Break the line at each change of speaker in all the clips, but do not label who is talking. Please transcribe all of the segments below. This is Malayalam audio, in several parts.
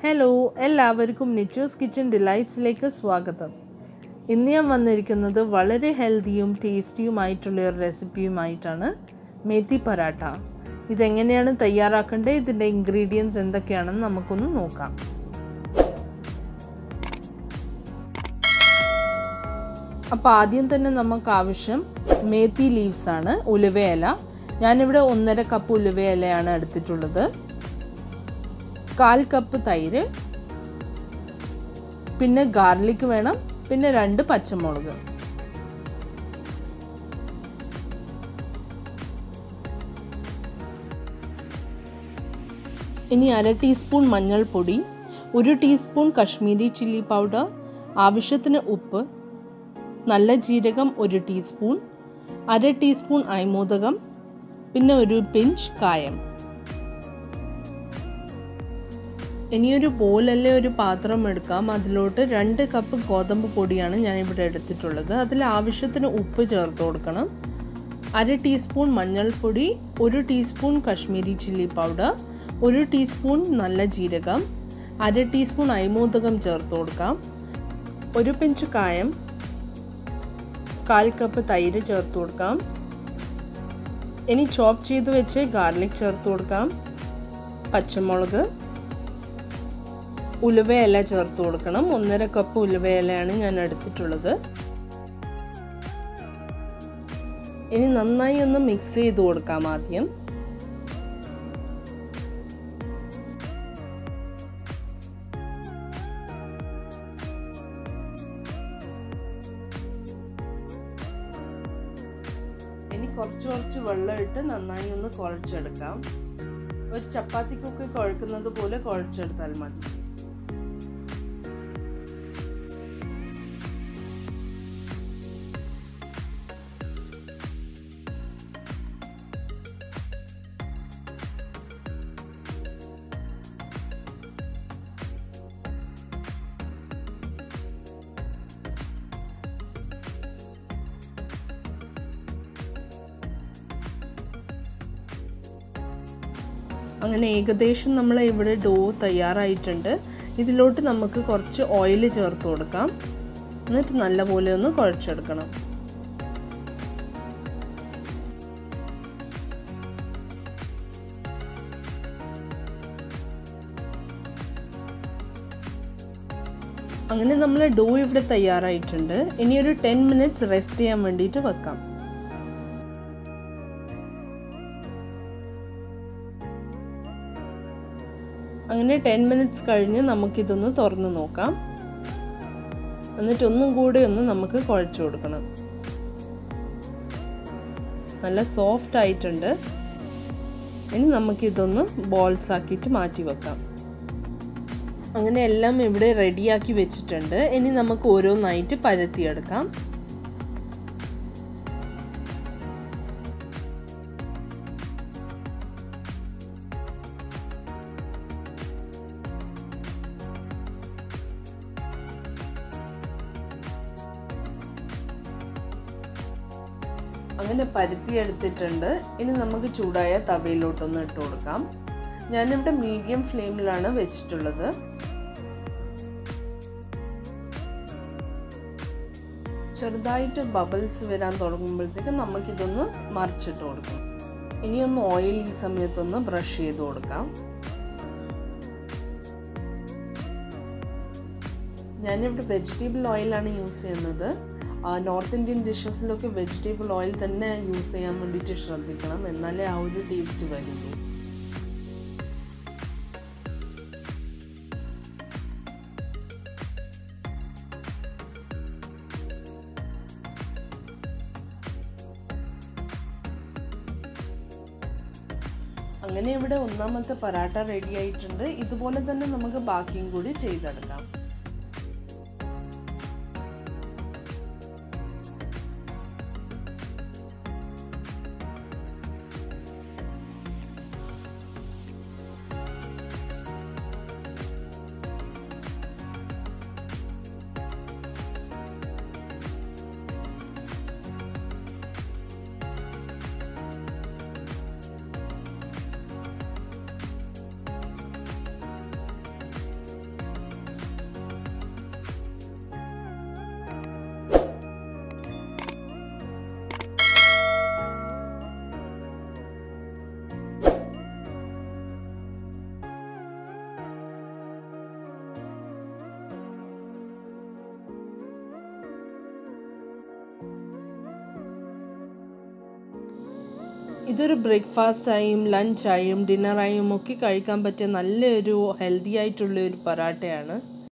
ഹലോ എല്ലാവർക്കും നിച്ചോസ് കിച്ചൺ ഡിലൈറ്റ്സിലേക്ക് സ്വാഗതം ഇന്ന് ഞാൻ വന്നിരിക്കുന്നത് വളരെ ഹെൽത്തിയും ടേസ്റ്റിയുമായിട്ടുള്ള ഒരു റെസിപ്പിയുമായിട്ടാണ് മേത്തി പരാട്ട ഇതെങ്ങനെയാണ് തയ്യാറാക്കേണ്ടത് ഇതിൻ്റെ ഇൻഗ്രീഡിയൻസ് എന്തൊക്കെയാണെന്ന് നമുക്കൊന്ന് നോക്കാം അപ്പോൾ ആദ്യം തന്നെ നമുക്ക് ആവശ്യം മേത്തി ലീവ്സ് ആണ് ഉലുവയില ഞാനിവിടെ ഒന്നര കപ്പ് ഉലുവയിലയാണ് എടുത്തിട്ടുള്ളത് കാൽ കപ്പ് തൈര് പിന്നെ ഗാർലിക് വേണം പിന്നെ രണ്ട് പച്ചമുളക് ഇനി അര ടീസ്പൂൺ മഞ്ഞൾപ്പൊടി ഒരു ടീസ്പൂൺ കശ്മീരി ചില്ലി പൗഡർ ആവശ്യത്തിന് ഉപ്പ് നല്ല ജീരകം ഒരു ടീസ്പൂൺ അര ടീസ്പൂൺ അയമോദകം പിന്നെ ഒരു പിഞ്ച് കായം ഇനിയൊരു ബോലല്ലേ ഒരു പാത്രം എടുക്കാം അതിലോട്ട് രണ്ട് കപ്പ് ഗോതമ്പ് പൊടിയാണ് ഞാൻ ഇവിടെ എടുത്തിട്ടുള്ളത് അതിൽ ആവശ്യത്തിന് ഉപ്പ് ചേർത്ത് കൊടുക്കണം അര ടീസ്പൂൺ മഞ്ഞൾപ്പൊടി ഒരു ടീസ്പൂൺ കശ്മീരി ചില്ലി പൗഡർ ഒരു ടീസ്പൂൺ നല്ല ജീരകം അര ടീസ്പൂൺ അയമോദകം ചേർത്ത് കൊടുക്കാം ഒരു പിഞ്ച് കായം കാൽ കപ്പ് തൈര് ചേർത്ത് കൊടുക്കാം ഇനി ചോപ്പ് ചെയ്ത് വെച്ച് ഗാർലിക് ചേർത്ത് കൊടുക്കാം പച്ചമുളക് ഉലുവയില ചേർത്ത് കൊടുക്കണം ഒന്നര കപ്പ് ഉലുവയിലയാണ് ഞാൻ എടുത്തിട്ടുള്ളത് ഇനി നന്നായി ഒന്ന് മിക്സ് ചെയ്ത് കൊടുക്കാം ആദ്യം ഇനി കുറച്ച് കുറച്ച് വെള്ളം ഇട്ട് നന്നായി ഒന്ന് കുഴച്ചെടുക്കാം ഒരു ചപ്പാത്തിക്കൊക്കെ കുഴക്കുന്നത് പോലെ കുഴച്ചെടുത്താൽ മതി അങ്ങനെ ഏകദേശം നമ്മൾ ഇവിടെ ഡോ തയ്യാറായിട്ടുണ്ട് ഇതിലോട്ട് നമുക്ക് കുറച്ച് ഓയിൽ ചേർത്ത് കൊടുക്കാം എന്നിട്ട് നല്ലപോലെ ഒന്ന് കുഴച്ചെടുക്കണം അങ്ങനെ നമ്മൾ ഡോ ഇവിടെ തയ്യാറായിട്ടുണ്ട് ഇനി ഒരു ടെൻ മിനിറ്റ്സ് റെസ്റ്റ് ചെയ്യാൻ വേണ്ടിയിട്ട് വെക്കാം അങ്ങനെ ടെൻ മിനിറ്റ്സ് കഴിഞ്ഞ് നമുക്കിതൊന്ന് തുറന്ന് നോക്കാം എന്നിട്ട് ഒന്നും കൂടെ ഒന്ന് നമുക്ക് കുഴച്ച് കൊടുക്കണം നല്ല സോഫ്റ്റ് ആയിട്ടുണ്ട് ഇനി നമുക്കിതൊന്ന് ബോൾസ് ആക്കിയിട്ട് മാറ്റി വെക്കാം അങ്ങനെ എല്ലാം ഇവിടെ റെഡിയാക്കി വെച്ചിട്ടുണ്ട് ഇനി നമുക്ക് ഓരോന്നായിട്ട് പരത്തിയെടുക്കാം അങ്ങനെ പരുത്തി എടുത്തിട്ടുണ്ട് ഇനി നമുക്ക് ചൂടായ തവയിലോട്ടൊന്ന് ഇട്ട് കൊടുക്കാം ഞാനിവിടെ മീഡിയം ഫ്ലെയിമിലാണ് വെച്ചിട്ടുള്ളത് ചെറുതായിട്ട് ബബിൾസ് വരാൻ തുടങ്ങുമ്പോഴത്തേക്ക് നമുക്കിതൊന്ന് മറിച്ചിട്ട് കൊടുക്കാം ഇനിയൊന്ന് ഓയിൽ ഈ സമയത്തൊന്ന് ബ്രഷ് ചെയ്ത് കൊടുക്കാം ഞാനിവിടെ വെജിറ്റബിൾ ഓയിലാണ് യൂസ് ചെയ്യുന്നത് നോർത്ത് ഇന്ത്യൻ ഡിഷസിലൊക്കെ വെജിറ്റബിൾ ഓയിൽ തന്നെ യൂസ് ചെയ്യാൻ വേണ്ടിയിട്ട് ശ്രദ്ധിക്കണം എന്നാലേ ആ ഒരു ടേസ്റ്റ് വരുള്ളൂ അങ്ങനെ ഇവിടെ ഒന്നാമത്തെ പരാട്ട റെഡി ആയിട്ടുണ്ട് ഇതുപോലെ തന്നെ നമുക്ക് ബാക്കിയും കൂടി ചെയ്തെടുക്കാം ഇതൊരു ബ്രേക്ക്ഫാസ്റ്റായും ലഞ്ചായും ഡിന്നറായും ഒക്കെ കഴിക്കാൻ പറ്റിയ നല്ലൊരു ഹെൽത്തി ആയിട്ടുള്ള ഒരു പൊറാട്ടയാണ്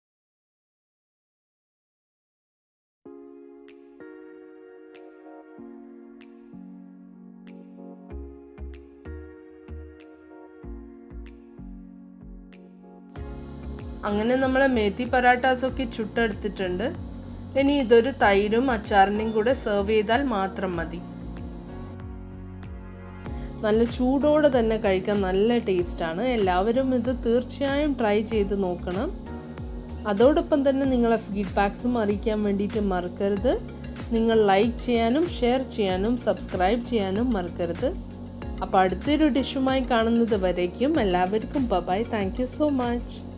അങ്ങനെ നമ്മൾ മേത്തി പറാട്ടാസൊക്കെ ചുട്ടെടുത്തിട്ടുണ്ട് ഇനി ഇതൊരു തൈരും അച്ചാറിനും കൂടെ സെർവ് ചെയ്താൽ മാത്രം മതി നല്ല ചൂടോടെ തന്നെ കഴിക്കാൻ നല്ല ടേസ്റ്റാണ് എല്ലാവരും ഇത് തീർച്ചയായും ട്രൈ ചെയ്ത് നോക്കണം അതോടൊപ്പം തന്നെ നിങ്ങളെ ഫീഡ്ബാക്സും അറിയിക്കാൻ വേണ്ടിയിട്ട് മറക്കരുത് നിങ്ങൾ ലൈക്ക് ചെയ്യാനും ഷെയർ ചെയ്യാനും സബ്സ്ക്രൈബ് ചെയ്യാനും മറക്കരുത് അപ്പോൾ അടുത്തൊരു ഡിഷുമായി കാണുന്നത് വരേക്കും എല്ലാവർക്കും bye bye thank you so much